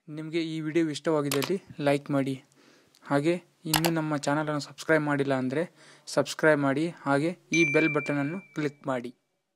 ನಿಮಗೆ ಈ video ಇಷ್ಟವಾಗಿದ್ದಲ್ಲಿ like ಮಾಡಿ ಹಾಗೆ ಇನ್ನೂ ನಮ್ಮ ಚಾನಲನ್ನು ಸಬ್ಸ್ಕ್ರೈಬ್ ಮಾಡಿಲ್ಲ ಅಂದರೆ ಸಬ್ಸ್ಕ್ರೈಬ್ ಮಾಡಿ ಹಾಗೆ ಈ ಬೆಲ್ ಬಟನನ್ನು ಕ್ಲಿಕ್ ಮಾಡಿ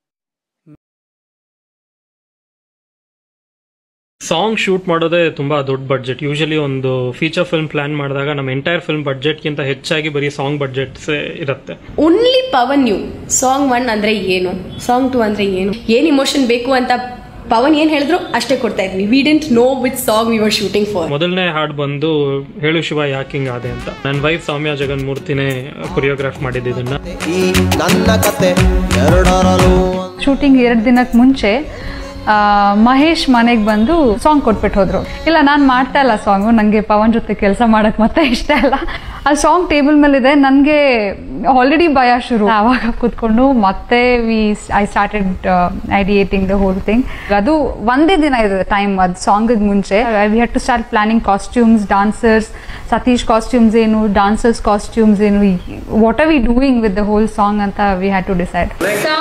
ಸಾಂಗ್ ಶೂಟ್ ಮಾಡೋದೇ ತುಂಬಾ ದೊಡ್ಡ ಬಡ್ಜೆಟ್ ಯೂಶಲಿ ಒಂದು ಫೀಚರ್ ಫಿಲ್ಮ್ ಪ್ಲಾನ್ ಮಾಡಿದಾಗ ನಮ್ಮ ಎಂಟೈರ್ ಫಿಲ್ಮ್ ಬಡ್ಜೆಟ್ಗಿಂತ ಹೆಚ್ಚಾಗಿ ಬರೀ ಸಾಂಗ್ ಬಡ್ಜೆಟ್ಸ್ ಇರುತ್ತೆ only Pavan you song one ಅಂದ್ರೆ ಏನು ಸಾಂಗ್ ಟು ಅಂದ್ರೆ ಏನು ಏನ್ ಇಮೋಷನ್ ಬೇಕು ಅಂತ ಪವನ್ ಏನ್ ಹೇಳಿದ್ರು ಅಷ್ಟೇ ಕೊಡ್ತಾ ಇದ್ವಿ we didn't know with song we were shooting for ಮೊದಲನೇ ಹಾಡು ಬಂದು ಹೇಳು ಶಿವ ಯಾಕಿಂಗ್ ಆದೆ ಅಂತ ನನ್ನ ವೈಫ್ ಸೌಮ್ಯ ಜಗನ್ಮೂರ್ತಿನೇ ಕೊರಿಯೋಗ್ರಾಫ್ ಮಾಡಿದ್ದು ಇದನ್ನ ಈ ನನ್ನ ಕತೆ ಎರಡರಲ್ಲೂ ಶೂಟಿಂಗ್ ಎರಡು ದಿನಕ್ಕೆ ಮುಂಚೆ ಆ, ಮಹೇಶ್ ಮನೆಗೆ ಬಂದು ಸಾಂಗ್ ಕೊಟ್ಬಿಟ್ಟು ಹೋದ್ರು ಇಲ್ಲ ನಾನು ಮಾಡ್ತಾ ಇಲ್ಲ ಸಾಂಗು ನನಗೆ ಪವನ್ ಜೊತೆ ಕೆಲಸ ಮಾಡಕ್ ಮತ್ತೆ ಇಷ್ಟ ಇಲ್ಲ ಆ ಸಾಂಗ್ ಟೇಬಲ್ ಮೇಲಿದೆ ನನಗೆ ಆಲ್ರೆಡಿ ಭಯ ಶುರು ಆವಾಗ ಕೂತ್ಕೊಂಡು ಮತ್ತೆ we I started ideating the whole thing ಅದು ಒಂದೇ ದಿನ ಇದೆ ಟೈಮ್ ಅದು ಸಾಂಗಿಗೆ ಮುಂಚೆ we had to start planning costumes dancers Satish costumes ಏನು ಡಾನ್ಸರ್ಸ್ ಕಾಸ್ಟ್ಯೂಮ್ಸ್ ಏನು what are we doing with the whole song ಅಂತ we had to decide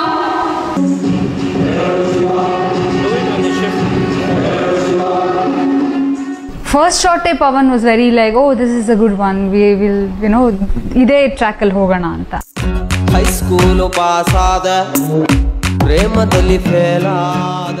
first ಶಾರ್ಟೇ Pavan was very like oh this is a good one we will you know ಇದೇ ಟ್ರ್ಯಾಕಲ್ಲಿ ಹೋಗೋಣ ಅಂತ high school ಪಾಸಾದ ಪ್ರೇಮದಲ್ಲಿ fail ಆದ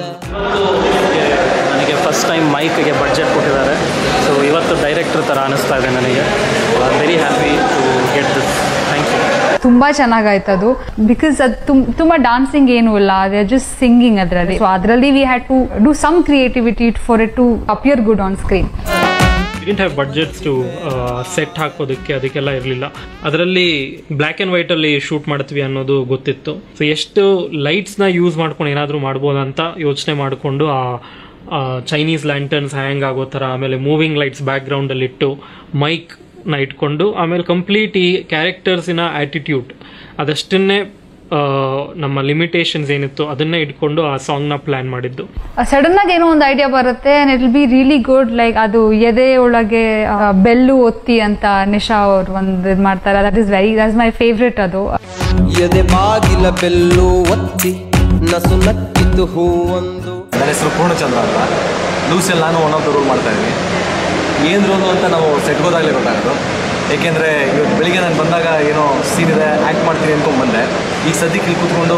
ನನಗೆ ಫಸ್ಟ್ ಟೈಮ್ ಮೈಕ್ಗೆ ಬಡ್ಜೆಟ್ ಕೊಟ್ಟಿದ್ದಾರೆ ಸೊ ಇವತ್ತು ಡೈರೆಕ್ಟರ್ ಥರ ಅನಿಸ್ತಾ ಇದೆ ನನಗೆ very happy to get this thank you ತುಂಬಾ ಚೆನ್ನಾಗಾಯ್ತು ಅದು ಬಿಕಾಸ್ ಅದು ತುಂ- ತುಂಬಾ ಡಾನ್ಸಿಂಗ್ ಏನು ಇಲ್ಲ ಅದೇ ಜಸ್ಟ್ ಸಿಂಗಿಂಗ್ ಅದರಲ್ಲಿ ಸೊ ಅದರಲ್ಲಿ we had to do some creativity for it to appear good on screen didn't have budgets to set ಹಾಕೋದಕ್ಕೆ ಅದಕ್ಕೆಲ್ಲ ಇರಲಿಲ್ಲ ಅದರಲ್ಲಿ ಬ್ಲ್ಯಾಕ್ ಆ್ಯಂಡ್ ವೈಟಲ್ಲಿ ಶೂಟ್ ಮಾಡ್ತೀವಿ ಅನ್ನೋದು ಗೊತ್ತಿತ್ತು ಸೊ ಎಷ್ಟು ಲೈಟ್ಸ್ನ ಯೂಸ್ ಮಾಡ್ಕೊಂಡು ಏನಾದರೂ ಮಾಡ್ಬೋದಂತ ಯೋಚನೆ ಮಾಡಿಕೊಂಡು ಆ ಚೈನೀಸ್ ಲ್ಯಾಂಟರ್ನ್ಸ್ ಹ್ಯಾಂಗ್ ಆಗೋ ಥರ ಆಮೇಲೆ ಮೂವಿಂಗ್ ಲೈಟ್ಸ್ ಬ್ಯಾಕ್ಗ್ರೌಂಡಲ್ಲಿ ಇಟ್ಟು ಮೈಕ್ನ ಇಟ್ಕೊಂಡು ಆಮೇಲೆ ಕಂಪ್ಲೀಟ್ ಈ ಕ್ಯಾರೆಕ್ಟರ್ಸಿನ ಆ್ಯಟಿಟ್ಯೂಡ್ ಅದಷ್ಟನ್ನೇ ಆ, ನಮ್ಮ ಲಿಮಿಟೇಷನ್ಸ್ ಏನಿತ್ತು ಅದನ್ನೇ ಇಟ್ಕೊಂಡು ಆ ಸಾಂಗ್ನ ಪ್ಲ್ಯಾನ್ ಮಾಡಿದ್ದು ಸಡನ್ ಆಗಿ ಏನೋ ಒಂದು ಐಡಿಯಾ ಬರುತ್ತೆ and it be really good like ಅದು ಎದೆ ಒಳಗೆ ಆ, ಬೆಲ್ಲು ಒತ್ತಿ ಅಂತ ನಿಶಾ ಅವ್ರು ಒಂದು ಇದು ಮಾಡ್ತಾರೆ that is very that is my favourite ಅದು ಎದೆ ಬಾಗಿಲ ಬೆಲ್ಲು ಒತ್ತಿ ನಸು ನಕ್ಕಿತು ಹೂವೊಂದು ನನ್ನ ಹೆಸರು ಪೂರ್ಣಚಂದ್ರ ಅಂತ ಲೂಸಲ್ಲಿ ನಾನು ಒನ್ ಆಫ್ ದ ರೋಲ್ ಮಾಡ್ತಾ ಇದ್ದೀನಿ ಏನು ರೋಲು ಅಂತ ನಾವು ಸೆಟ್ ಹೋದಾಗಲೇ ಗೊತ್ತಾಗೋದು ಏಕೆಂದರೆ ಇವತ್ತು ಬೆಳಿಗ್ಗೆ ನಾನು ಬಂದಾಗ ಏನೋ ಸೀನ್ ಇದೆ ಆ್ಯಕ್ಟ್ ಮಾಡ್ತೀನಿ ಅಂದ್ಕೊಂಡು ಬಂದೆ ಈಗ ಸದ್ಯಕ್ಕೆ ಇಲ್ಲಿ ಕೂತ್ಕೊಂಡು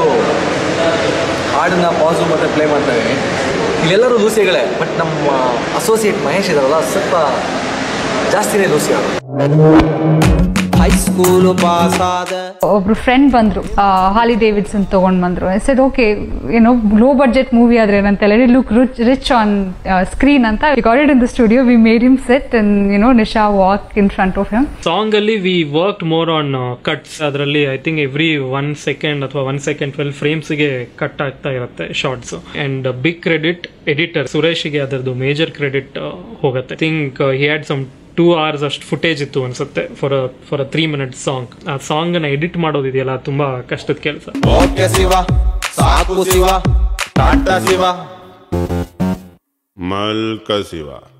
ಹಾಡನ್ನ ಪಾಸು ಮತ್ತು ಪ್ಲೇ ಮಾಡ್ತಾ ಇದ್ದೀನಿ ಇಲ್ಲೆಲ್ಲರೂ ಲೂಸಿಗಳೇ ಬಟ್ ನಮ್ಮ ಅಸೋಸಿಯೇಟ್ ಮಹೇಶ್ ಇದಾರಲ್ಲ ಸ್ವಲ್ಪ ಜಾಸ್ತಿನೇ ಲೂಸಿ ಅವರು ಹೈಸ್ಕೂಲು ಪಾಸಾದ ಒಬ್ರು ಫ್ರೆಂಡ್ ಬಂದ್ರು ಹಾಲಿ ಡೇವಿಡ್ಸನ್ ತಗೊಂಡ್ ಬಂದ್ರು ಸೆಡ್ ಓಕೆ ಏನೋ ಲೋ ಬಡ್ಜೆಟ್ ಮೂವಿ ಆದ್ರೆ ಏನಂತ ಹೇಳಿ look rich rich on screen ಅಂತ got it in the studio we made him set and you know Nisha walk in front of him song ಅಲ್ಲಿ we work more on cuts ಅದರಲ್ಲಿ I think every one second ಅಥವಾ one second twelve ಫ್ರೇಮ್ಸ್ಗೆ cut ಆಗ್ತಾ ಇರುತ್ತೆ shorts and big credit editor ಸುರೇಶ್ಗೆ ಅದರದ್ದು major credit ಹೋಗುತ್ತೆ think he had some two hours ಅಷ್ಟು ಫುಟೇಜ್ ಇತ್ತು ಅನ್ಸುತ್ತೆ for for a three minute song ಆ ಸಾಂಗ್ ಅನ್ನ ಎಡಿಟ್ ಮಾಡೋದಿದೆಯಲ್ಲ ತುಂಬಾ ಕಷ್ಟದ ಕೆಲಸ ಓಕೆ ಶಿವ ಸಾಕು ಶಿವ ಟಾಟಾ ಶಿವ ಮಲ್ಕ ಶಿವ